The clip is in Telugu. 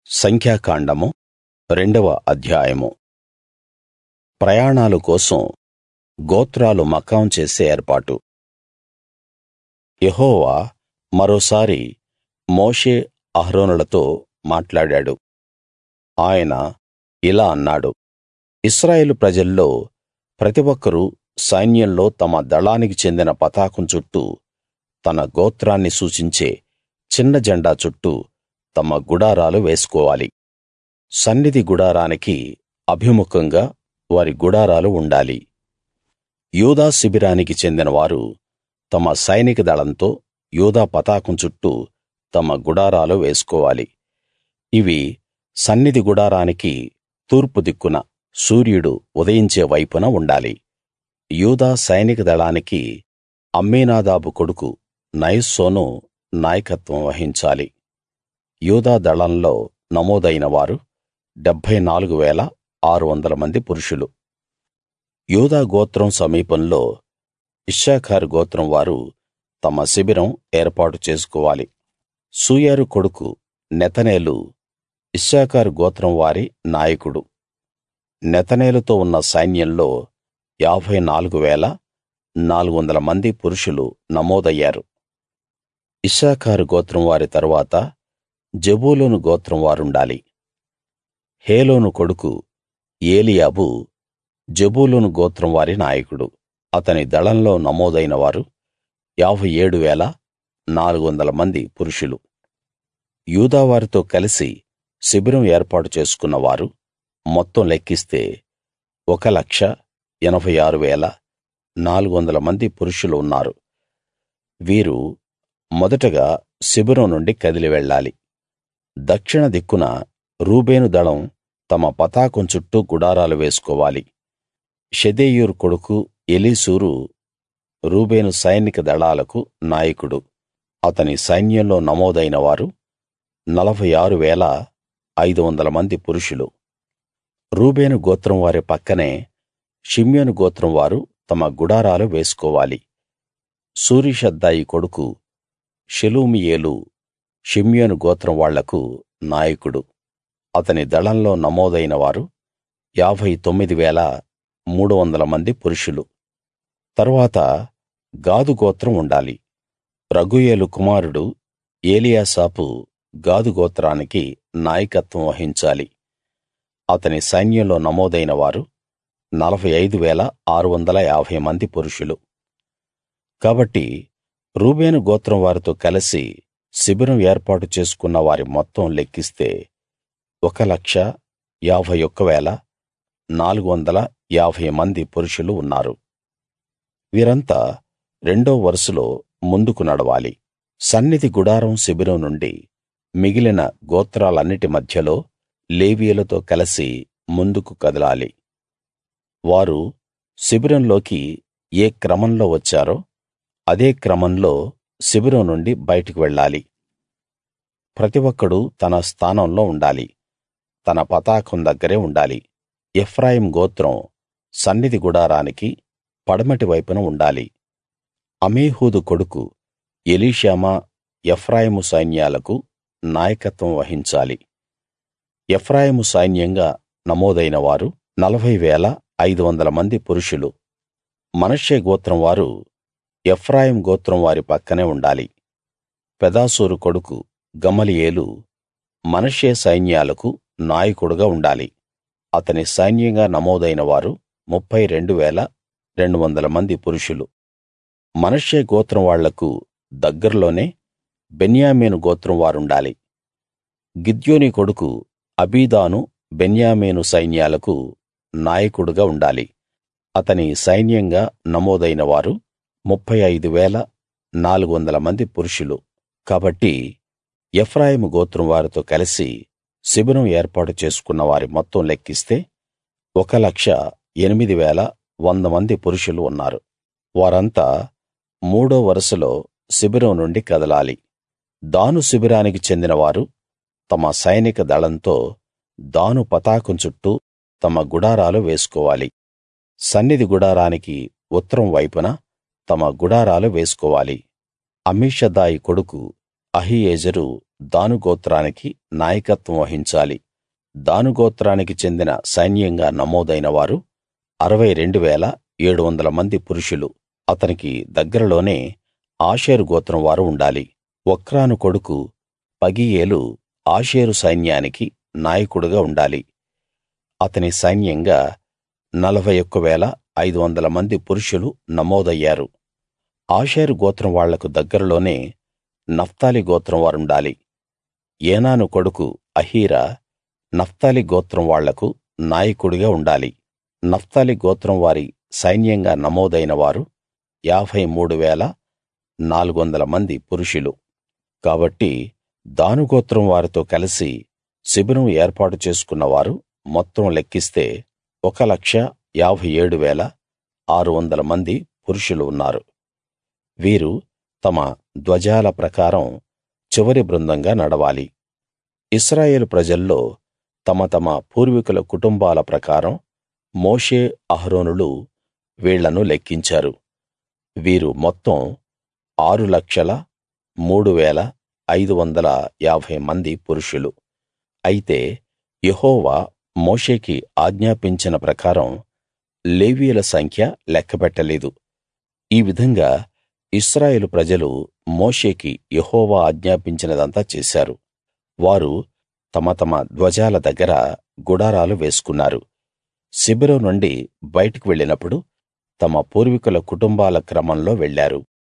సంఖ్యాకాండము రెండవ అధ్యాయము ప్రయాణాల కోసం గోత్రాలు మకాం చేసే ఏర్పాటు యెహోవా మరోసారి మోషే అహరోనులతో మాట్లాడాడు ఆయన ఇలా అన్నాడు ఇశ్రాయేలు ప్రజల్లో ప్రతి ఒక్కరూ సైన్యంలో తమ దళానికి చెందిన పతాకం చుట్టూ తన గోత్రాన్ని సూచించే చిన్న జెండా చుట్టూ తమ గుడారాలు వేసుకోవాలి సన్నిధి గుడారానికి అభిముఖంగా వారి గుడారాలు ఉండాలి యూదా శిబిరానికి చెందిన వారు తమ సైనిక దళంతో యూదా పతాకం చుట్టూ తమ గుడారాలు వేసుకోవాలి ఇవి సన్నిధి గుడారానికి తూర్పు దిక్కున సూర్యుడు ఉదయించే వైపున ఉండాలి యూదా సైనిక దళానికి అమ్మీనాదాబు కొడుకు నయస్సోను నాయకత్వం వహించాలి యూదా దళంలో నమోదైన వారు 74 600 మంది పురుషులు యూదా గోత్రం సమీపంలో ఇశ్శాఖారు గోత్రం వారు తమ శిబిరం ఏర్పాటు చేసుకోవాలి సూయారు కొడుకు నెతనేలు ఇశ్శాఖారు గోత్రం వారి నాయకుడు నెతనేలుతో ఉన్న సైన్యంలో 54 400 మంది పురుషులు నమోదయ్యారు ఇశ్శాఖారు గోత్రం వారి తరువాత జెబూలూను గోత్రం వారుండాలి హేలోను కొడుకు ఏలీయాబు జెబూలూను గోత్రం వారి నాయకుడు అతని దళంలో నమోదైన వారు 57 400 మంది పురుషులు యూదా వారితో కలిసి శిబిరం ఏర్పాటు చేసుకున్న వారు మొత్తం లెక్కిస్తే 1 86 400 మంది పురుషులు ఉన్నారు వీరు మొదటగా శిబిరం నుండి కదిలి వెళ్ళాలి దక్షిణ దిక్కున రూబేను దళం తమ పతాకం చుట్టూ గుడారాలు వేసుకోవాలి షెదేయూరు కొడుకు ఎలీసూరు రూబేను సైనిక దళాలకు నాయకుడు అతని సైన్యంలో నమోదైన వారు 46 500 మంది పురుషులు రూబేను గోత్రం వారి పక్కనే షిమ్యోను గోత్రం వారు తమ గుడారాలు వేసుకోవాలి సూరీషద్దాయి కొడుకు షెలూమీయేలు షిమ్యోను గోత్రం వాళ్లకు నాయకుడు అతని దళంలో నమోదైన వారు 59 300 మంది పురుషులు తరువాత గాదు గోత్రం ఉండాలి రగూయేలు కుమారుడు ఏలీయాసాపు గాదు గోత్రానికి నాయకత్వం వహించాలి అతని సైన్యంలో నమోదైన వారు 45 650 మంది పురుషులు కాబట్టి రూబేను గోత్రం వారితో కలిసి శిబిరం ఏర్పాటు చేసుకున్న వారి మొత్తం లెక్కిస్తే 1 51 450 మంది పురుషులు ఉన్నారు వీరంతా రెండో వరుసలో ముందుకు నడవాలి సన్నిధి గుడారం శిబిరం నుండి మిగిలిన గోత్రాలన్నిటి మధ్యలో లేవీయులతో కలిసి ముందుకు కదలాలి వారు శిబిరంలోకి ఏ క్రమంలో వచ్చారో అదే క్రమంలో శిబిరం నుండి బయటికి వెళ్ళాలి ప్రతి ఒక్కడూ తన స్థానంలో ఉండాలి తన పతాకం దగ్గరే ఉండాలి ఎఫ్రాయిము గోత్రం సన్నిధి గుడారానికి పడమటి వైపున ఉండాలి అమీహూదు కొడుకు ఎలీషామా ఎఫ్రాయిము సైన్యాలకు నాయకత్వం వహించాలి ఎఫ్రాయిము సైన్యంగా నమోదైన వారు 40 500 మంది పురుషులు మనష్షే గోత్రం వారు ఎఫ్రాయిము గోత్రం వారి పక్కనే ఉండాలి పెదాసూరు కొడుకు గమలీయేలు మనష్షే సైన్యాలకు నాయకుడుగా ఉండాలి అతని సైన్యంగా నమోదైన వారు 32 200 మంది పురుషులు మనష్షే గోత్రం వాళ్లకు దగ్గరలోనే బెన్యామీను గోత్రం వారుండాలి గిద్యోని కొడుకు అబీదాను బెన్యామీను సైన్యాలకు నాయకుడుగా ఉండాలి అతని సైన్యంగా నమోదైన వారు 35 400 మంది పురుషులు కాబట్టి ఎఫ్రాయిము గోత్రం వారితో కలిసి శిబిరం ఏర్పాటు చేసుకున్న వారి మొత్తం లెక్కిస్తే 1 8 100 మంది పురుషులు ఉన్నారు వారంతా మూడో వరుసలో శిబిరం నుండి కదలాలి దాను శిబిరానికి చెందిన వారు తమ సైనిక దళంతో దాను పతాకం చుట్టూ తమ గుడారాలు వేసుకోవాలి సన్నిధి గుడారానికి ఉత్తరం వైపున తమ గుడారాలు వేసుకోవాలి అమీషదాయి కొడుకు అహీయెజెరు దాను గోత్రానికి నాయకత్వం వహించాలి దాను గోత్రానికి చెందిన సైన్యంగా నమోదైన వారు 62 700 మంది పురుషులు అతనికి దగ్గరలోనే ఆషేరు గోత్రం వారు ఉండాలి ఒక్రాను కొడుకు పగీయేలు ఆషేరు సైన్యానికి నాయకుడుగా ఉండాలి అతని సైన్యంగా 41 500 మంది పురుషులు నమోదయ్యారు ఆషేరు గోత్రం వాళ్లకు దగ్గరలోనే నఫ్తాలి గోత్రం వారుండాలి ఏనాను కొడుకు అహీరా నఫ్తాలి గోత్రం వాళ్లకు నాయకుడిగా ఉండాలి నఫ్తాలి గోత్రం వారి సైన్యంగా నమోదైన వారు 53 400 మంది పురుషులు కాబట్టి దాను గోత్రం వారితో కలిసి శిబిరం ఏర్పాటు చేసుకున్న వారు మొత్తం లెక్కిస్తే 1 57 600 మంది పురుషులు ఉన్నారు వీరు తమ ధ్వజాల ప్రకారం చివరి బృందంగా నడవాలి ఇశ్రాయేలు ప్రజల్లో తమ తమ పూర్వీకుల కుటుంబాల ప్రకారం మోషే అహరోనులు వీళ్ళను లెక్కించారు వీరు మొత్తం 603550 మంది పురుషులు అయితే యెహోవా మోషేకి ఆజ్ఞాపించిన ప్రకారం లేవీయుల సంఖ్య లెక్కపెట్టలేదు ఈ విధంగా ఇశ్రాయేలు ప్రజలు మోషేకి యెహోవా ఆజ్ఞాపించినదంతా చేశారు వారు తమ తమ ధ్వజాల దగ్గర గుడారాలు వేసుకున్నారు శిబిరం నుండి బయటికి వెళ్ళినప్పుడు తమ పూర్వీకుల కుటుంబాల క్రమంలో వెళ్ళారు